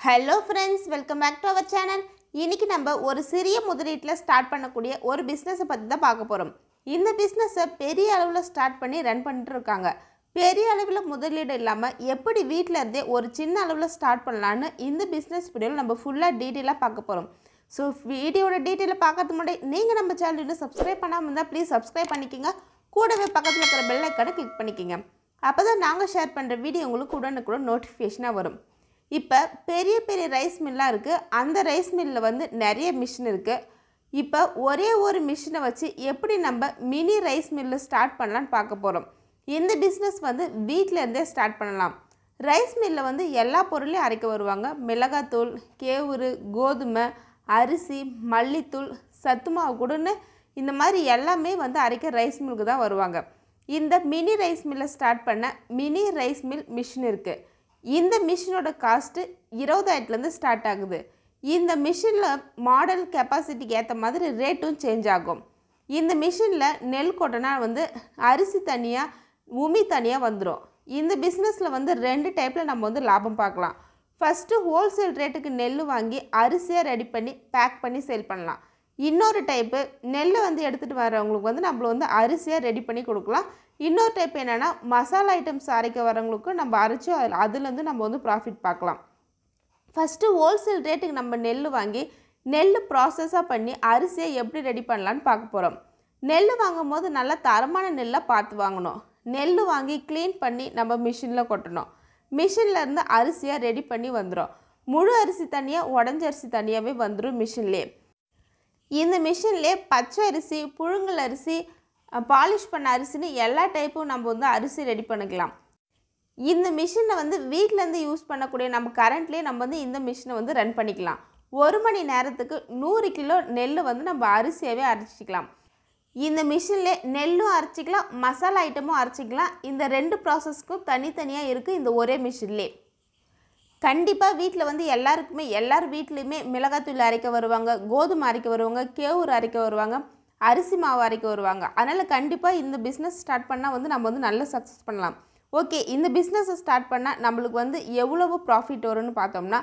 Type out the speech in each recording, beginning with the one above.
hello friends welcome back to our channel இன்னைக்கு நம்ம ஒரு சிறிய முதலீட்டில் ஸ்டார்ட் பண்ணக்கூடிய ஒரு பிஸ்னஸை பற்றி தான் பார்க்க போகிறோம் இந்த பிஸ்னஸை பெரிய அளவில் ஸ்டார்ட் பண்ணி ரன் பண்ணிட்டு இருக்காங்க பெரிய அளவில் முதலீடு இல்லாமல் எப்படி வீட்டில் இருந்தே ஒரு சின்ன அளவில் ஸ்டார்ட் பண்ணலான்னு இந்த பிஸ்னஸ் வீடியோவில் நம்ம ஃபுல்லாக டீட்டெயிலாக பார்க்க போகிறோம் ஸோ வீடியோட டீட்டெயிலை பார்க்கறதுக்கு முன்னாடி நீங்கள் நம்ம சேனல் இன்னும் சப்ஸ்கிரைப் பண்ணாமல் இருந்தால் ப்ளீஸ் சப்ஸ்கிரைப் பண்ணிக்கோங்க கூடவே பக்கத்தில் இருக்கிற பெல் ஐக்கானை கிளிக் பண்ணிக்கோங்க அப்போ தான் நாங்கள் ஷேர் பண்ணுற வீடியோ உங்களுக்கு உடனுக்குடன் நோட்டிஃபிகேஷனாக வரும் இப்போ பெரிய பெரிய ரைஸ் மில்லாக இருக்குது அந்த ரைஸ் மில்லில் வந்து நிறைய மிஷின் இருக்குது இப்போ ஒரே ஒரு மிஷினை வச்சு எப்படி நம்ம மினி ரைஸ் மில்லு ஸ்டார்ட் பண்ணலான்னு பார்க்க போகிறோம் இந்த பிஸ்னஸ் வந்து வீட்டில் இருந்தே ஸ்டார்ட் பண்ணலாம் ரைஸ் மில்லில் வந்து எல்லா பொருளையும் அரைக்க வருவாங்க மிளகாத்தூள் கேவுரு கோதுமை அரிசி மல்லித்தூள் சத்து மாவு கூடன்னு இந்த மாதிரி எல்லாமே வந்து அரைக்க ரைஸ் மில்லுக்கு தான் வருவாங்க இந்த மினி ரைஸ் மில்லை ஸ்டார்ட் பண்ண மினி ரைஸ் மில் மிஷின் இருக்குது இந்த மிஷினோட காஸ்ட்டு இருபதாயிரத்துலேருந்து ஸ்டார்ட் ஆகுது இந்த மிஷினில் மாடல் கெப்பாசிட்டிக்கு ஏற்ற மாதிரி ரேட்டும் சேஞ்ச் ஆகும் இந்த மிஷினில் நெல் கொட்டினா வந்து அரிசி தனியாக உமி தனியாக வந்துடும் இந்த பிஸ்னஸில் வந்து ரெண்டு டைப்பில் நம்ம வந்து லாபம் பார்க்கலாம் ஃபஸ்ட்டு ஹோல்சேல் ரேட்டுக்கு நெல் வாங்கி அரிசியாக ரெடி பண்ணி பேக் பண்ணி சேல் பண்ணலாம் இன்னொரு டைப்பு நெல்லை வந்து எடுத்துகிட்டு வரவங்களுக்கு வந்து நம்மள வந்து அரிசியாக ரெடி பண்ணி கொடுக்கலாம் இன்னொரு டைப் என்னென்னா மசாலா ஐட்டம்ஸ் அரைக்க வரவங்களுக்கு நம்ம அரைச்சி அதில் அதுலேருந்து நம்ம வந்து ப்ராஃபிட் பார்க்கலாம் ஃபஸ்ட்டு ஹோல்சேல் ரேட்டுக்கு நம்ம நெல் வாங்கி நெல் ப்ராசஸாக பண்ணி அரிசியை எப்படி ரெடி பண்ணலான்னு பார்க்க போகிறோம் நெல் வாங்கும் போது நல்ல தரமான நெல்லை பார்த்து வாங்கணும் நெல் வாங்கி க்ளீன் பண்ணி நம்ம மிஷினில் கொட்டணும் மிஷினில் இருந்து அரிசியாக ரெடி பண்ணி வந்துடும் முழு அரிசி தனியாக உடஞ்ச அரிசி தனியாகவே வந்துடும் மிஷின்லேயே இந்த மிஷின்லேயே பச்சை அரிசி புழுங்கல் அரிசி பாலிஷ் பண்ண அரிசின்னு எல்லா டைப்பும் நம்ம வந்து அரிசி ரெடி பண்ணிக்கலாம் இந்த மிஷினை வந்து வீட்டிலேருந்து யூஸ் பண்ணக்கூடிய நம்ம கரண்ட்லேயே நம்ம வந்து இந்த மிஷினை வந்து ரன் பண்ணிக்கலாம் ஒரு மணி நேரத்துக்கு நூறு கிலோ நெல் வந்து நம்ம அரிசியாகவே அரைச்சிக்கலாம் இந்த மிஷின்லே நெல்லும் அரைச்சிக்கலாம் மசாலா ஐட்டமும் அரைச்சிக்கலாம் இந்த ரெண்டு ப்ராசஸ்க்கும் தனித்தனியாக இருக்குது இந்த ஒரே மிஷின்லே கண்டிப்பாக வீட்டில் வந்து எல்லாருக்குமே எல்லார் வீட்லேயுமே மிளகாத்தூள் அரைக்க வருவாங்க கோதுமை அரைக்க வருவாங்க கேவுரு அரைக்க வருவாங்க அரிசி மாவு அரைக்க வருவாங்க அதனால் கண்டிப்பாக இந்த பிஸ்னஸ் ஸ்டார்ட் பண்ணால் வந்து நம்ம வந்து நல்ல சக்ஸஸ் பண்ணலாம் ஓகே இந்த பிஸ்னஸை ஸ்டார்ட் பண்ணால் நம்மளுக்கு வந்து எவ்வளவு ப்ராஃபிட் வரும்னு பார்த்தோம்னா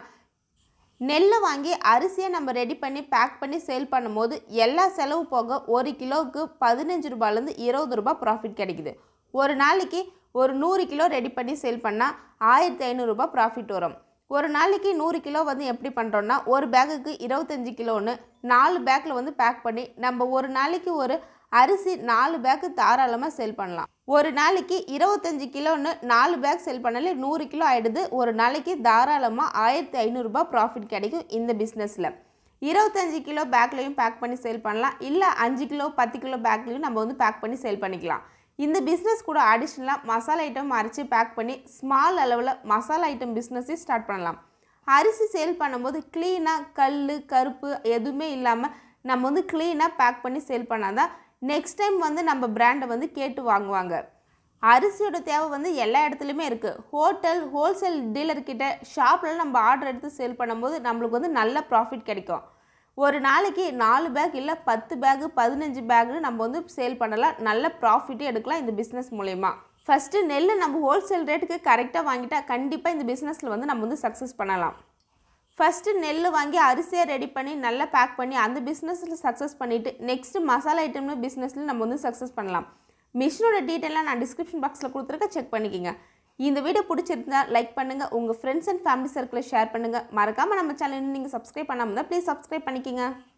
நெல்லை வாங்கி அரிசியை நம்ம ரெடி பண்ணி பேக் பண்ணி சேல் பண்ணும்போது எல்லா செலவு போக ஒரு கிலோவுக்கு பதினஞ்சு ரூபாயிலேருந்து இருபது ரூபாய் ப்ராஃபிட் கிடைக்குது ஒரு நாளைக்கு ஒரு நூறு கிலோ ரெடி பண்ணி சேல் பண்ணால் ஆயிரத்தி ஐநூறுரூபா ப்ராஃபிட் வரும் ஒரு நாளைக்கு நூறு கிலோ வந்து எப்படி பண்ணுறோன்னா ஒரு பேக்குக்கு இருபத்தஞ்சி கிலோன்னு நாலு பேக்கில் வந்து பேக் பண்ணி நம்ம ஒரு நாளைக்கு ஒரு அரிசி நாலு பேக்கு தாராளமாக செல் பண்ணலாம் ஒரு நாளைக்கு இருபத்தஞ்சி கிலோன்னு நாலு பேக் செல் பண்ணாலே நூறு கிலோ ஆகிடுது ஒரு நாளைக்கு தாராளமாக ஆயிரத்தி ஐநூறுரூபா ப்ராஃபிட் கிடைக்கும் இந்த பிஸ்னஸில் இருபத்தஞ்சி கிலோ பேக்லேயும் பேக் பண்ணி சேல் பண்ணலாம் இல்லை அஞ்சு கிலோ பத்து கிலோ பேக்லேயும் நம்ம வந்து பேக் பண்ணி சேல் பண்ணிக்கலாம் இந்த பிஸ்னஸ் கூட அடிஷ்னலாக மசாலா ஐட்டம் அரைச்சி பேக் பண்ணி ஸ்மால் அளவில் மசாலா ஐட்டம் பிஸ்னஸையும் ஸ்டார்ட் பண்ணலாம் அரிசி சேல் பண்ணும்போது க்ளீனாக கல் கருப்பு எதுவுமே இல்லாமல் நம்ம வந்து க்ளீனாக பேக் பண்ணி சேல் பண்ணாதான் நெக்ஸ்ட் டைம் வந்து நம்ம பிராண்டை வந்து கேட்டு வாங்குவாங்க அரிசியோட தேவை வந்து எல்லா இடத்துலையுமே இருக்குது ஹோட்டல் ஹோல்சேல் டீலர்கிட்ட ஷாப்பில் நம்ம ஆர்டர் எடுத்து சேல் பண்ணும்போது நம்மளுக்கு வந்து நல்ல ப்ராஃபிட் கிடைக்கும் ஒரு நாளைக்கு நாலு பேக் இல்லை பத்து பேக்கு பதினஞ்சு பேக்னு நம்ம வந்து சேல் பண்ணலாம் நல்ல ப்ராஃபிட்டே எடுக்கலாம் இந்த பிஸ்னஸ் மூலயமா ஃபஸ்ட்டு நெல் நம்ம ஹோல்சேல் ரேட்டுக்கு கரெக்டாக வாங்கிட்டா கண்டிப்பாக இந்த பிஸ்னஸில் வந்து நம்ம வந்து சக்ஸஸ் பண்ணலாம் ஃபஸ்ட்டு நெல் வாங்கி அரிசியை ரெடி பண்ணி நல்லா பேக் பண்ணி அந்த பிஸ்னஸில் சக்ஸஸ் பண்ணிவிட்டு நெக்ஸ்ட்டு மசாலா ஐட்டம்னு பிஸ்னஸில் நம்ம வந்து சக்ஸஸ் பண்ணலாம் மிஷினோட டீட்டெயிலாக நான் டிஸ்கிரிப்ஷன் பாக்ஸில் கொடுத்துருக்கேன் செக் பண்ணிக்கோங்க இந்த வீடியோ பிடிச்சிருந்தா லைக் பண்ணுங்கள் உங்கள் ஃப்ரெண்ட்ஸ் அண்ட் ஃபேமிலி சர்க்கிளில் ஷேர் பண்ணுங்கள் மறக்காமல் நம்ம சேனல் நீங்கள் சப்ஸ்கிரைப் பண்ணாமல் இருந்தால் ப்ளீஸ் சப்ஸ்கிரைப் பண்ணிக்கோங்க